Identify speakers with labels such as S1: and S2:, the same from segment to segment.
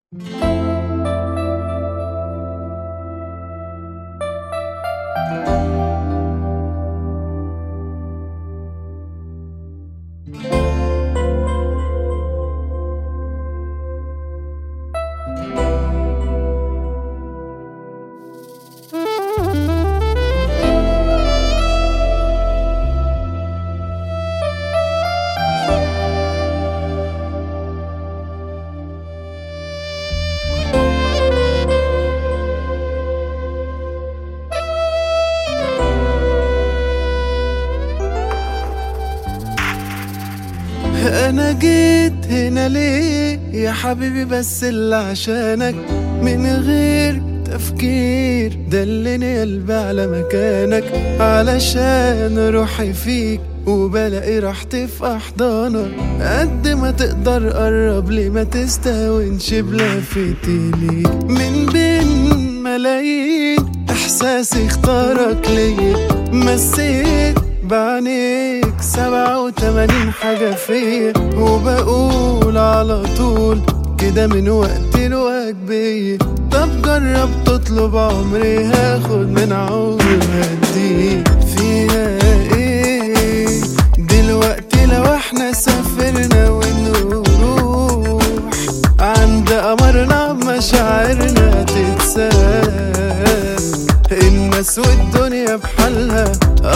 S1: انا جيت هنا ليه يا حبيبي بس اللي عشانك من غير تفكير دلني قلبي على مكانك علشان روحي فيك وبلاقي راحتي في احضانك قد ما تقدر قرب لي ما تستهونش بلفتي ليك من بين ملايين احساسي اختارك ليا مسيت بعينيك سبعة وتمانين حاجة فيا وبقول على طول كده من وقت لوقت بيا طب جرب تطلب عمري هاخد من عمري هديك فيها ايه دلوقتي لو احنا سافرنا ونروح عند قمرنا مشاعرنا تتساب الناس والدنيا بحالها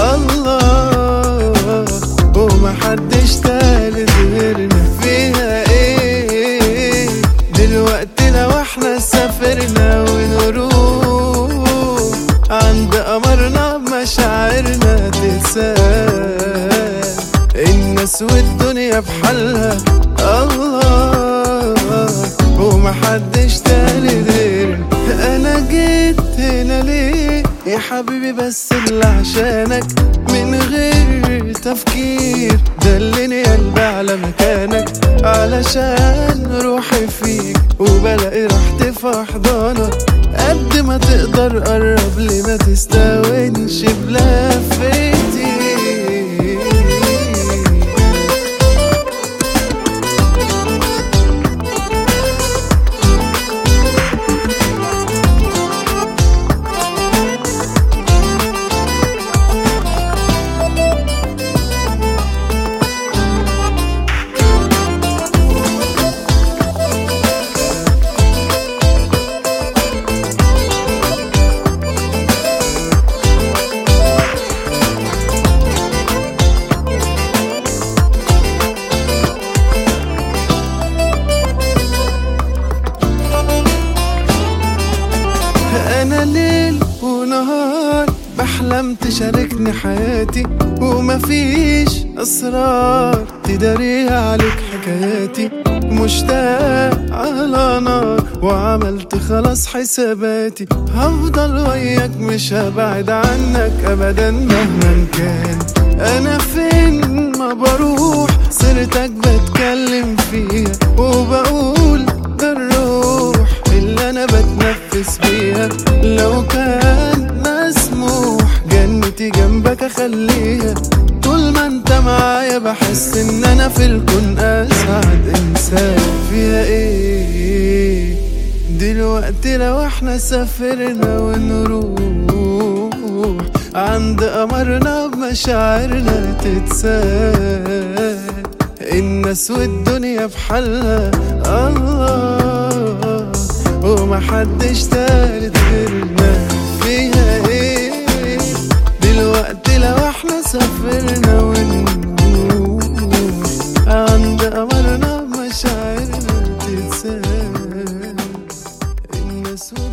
S1: الله ومحدش تالت غيرنا فيها ايه دلوقتي لو احنا سافرنا ونروح عند قمرنا مشاعرنا تتساب الناس والدنيا بحالها الله ومحدش تالت غيرنا انا جيت هنا ليه يا حبيبي بس اللي عشانك من غير تفكير دلني قلبي على مكانك علشان روحي فيك وبلاقي راحتي في احضانك قد ما تقدر قرب لي ما تستهونش بلفتي انا ليل ونهار بحلم تشاركني حياتي ومفيش اسرار تداريها عليك حكاياتي مشتاق على نار وعملت خلاص حساباتي هفضل وياك مش هبعد عنك ابدا مهما كان انا فين ما بروح سيرتك بتكلم فيها وبقول الروح اللي انا بتنفس بيها لو كان مسموح جنتي جنبك اخليها طول ما انت معايا بحس ان انا في الكون اسعد انسان فيها ايه دلوقتي لو احنا سافرنا ونروح عند قمرنا بمشاعرنا تتساب الناس والدنيا بحالها الله ومحدش تالت غيرنا فيها ايه دلوقتي لو احنا سافرنا ونروح عند قمرنا مشاعرنا تتساب الناس والدنيا